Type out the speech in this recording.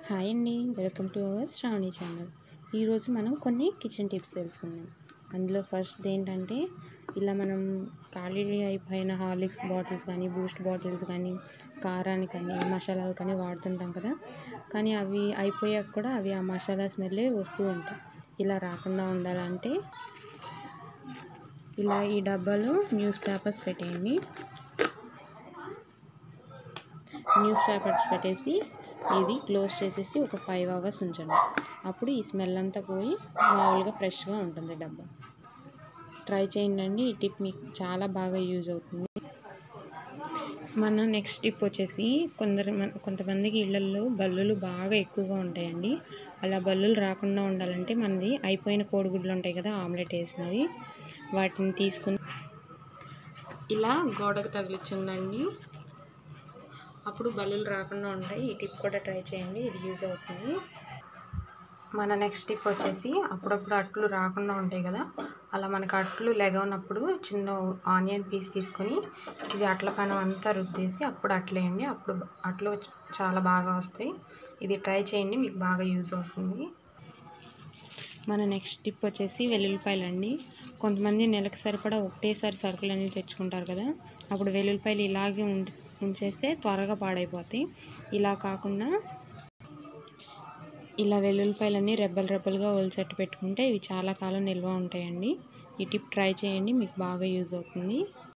hi అండి welcome to our Sravani channel ఈరోజు మనం కొన్ని కిచెన్ టిప్స్ తెలుసుకుందాం అందులో ఫస్ట్ ఏంటంటే ఇలా మనం ఖాళీ అయిపోయిన హార్లిక్స్ బాటిల్స్ కానీ బూస్ట్ బాటిల్స్ కానీ కారానికి కానీ మసాలాలు కానీ వాడుతుంటాం కదా కానీ అవి అయిపోయాక కూడా అవి ఆ మసాలా స్మెల్లే వస్తూ ఉంటాయి ఇలా రాకుండా ఉండాలంటే ఇలా ఈ డబ్బాలో న్యూస్ పేపర్స్ పెట్టేయండి న్యూస్ పేపర్స్ పెట్టేసి ఇది క్లోజ్ చేసేసి ఒక ఫైవ్ అవర్స్ ఉంచండి అప్పుడు ఈ స్మెల్ అంతా పోయి మామూలుగా ఫ్రెష్గా ఉంటుంది డబ్బా ట్రై చేయండి ఈ టిప్ మీకు చాలా బాగా యూజ్ అవుతుంది మన నెక్స్ట్ టిప్ వచ్చేసి కొందరు మన- కొంతమందికి ఇళ్ళల్లో బల్లులు బాగా ఎక్కువగా ఉంటాయండి అలా బల్లులు రాకుండా ఉండాలంటే మనది అయిపోయిన కోడిగుడ్లు ఉంటాయి కదా ఆమ్లెట్ వేసినవి వాటిని తీసుకుని ఇలా గోడకు తగిలించండి అప్పుడు బల్లులు రాకుండా ఉంటాయి ఈ టిప్ కూడా ట్రై చేయండి ఇది యూజ్ అవుతుంది మన నెక్స్ట్ టిప్ వచ్చేసి అప్పుడప్పుడు అట్లు రాకుండా ఉంటాయి కదా అలా మనకు అట్లు లెగవనప్పుడు చిన్న ఆనియన్ పీస్ తీసుకొని ఇది అట్ల పనం అంతా రుద్దేసి అప్పుడు అట్లేయండి అప్పుడు అట్లు చాలా బాగా వస్తాయి ఇది ట్రై చేయండి మీకు బాగా యూజ్ అవుతుంది మన నెక్స్ట్ టిప్ వచ్చేసి వెల్లుల్లిపాయలు అండి కొంతమంది నెలకు సరిపడా ఒకటేసారి సరుకులు అన్నీ తెచ్చుకుంటారు కదా అప్పుడు వెల్లుల్లిపాయలు ఇలాగే ఉండి ఉంచేస్తే త్వరగా పాడైపోతాయి ఇలా కాకుండా ఇలా వెల్లుల్లిపాయలన్నీ రెబ్బలు రెబ్బలుగా ఒలిచెట్టు పెట్టుకుంటే ఇవి చాలా కాలం నిల్వ ఉంటాయండి ఈ టిప్ ట్రై చేయండి మీకు బాగా యూజ్ అవుతుంది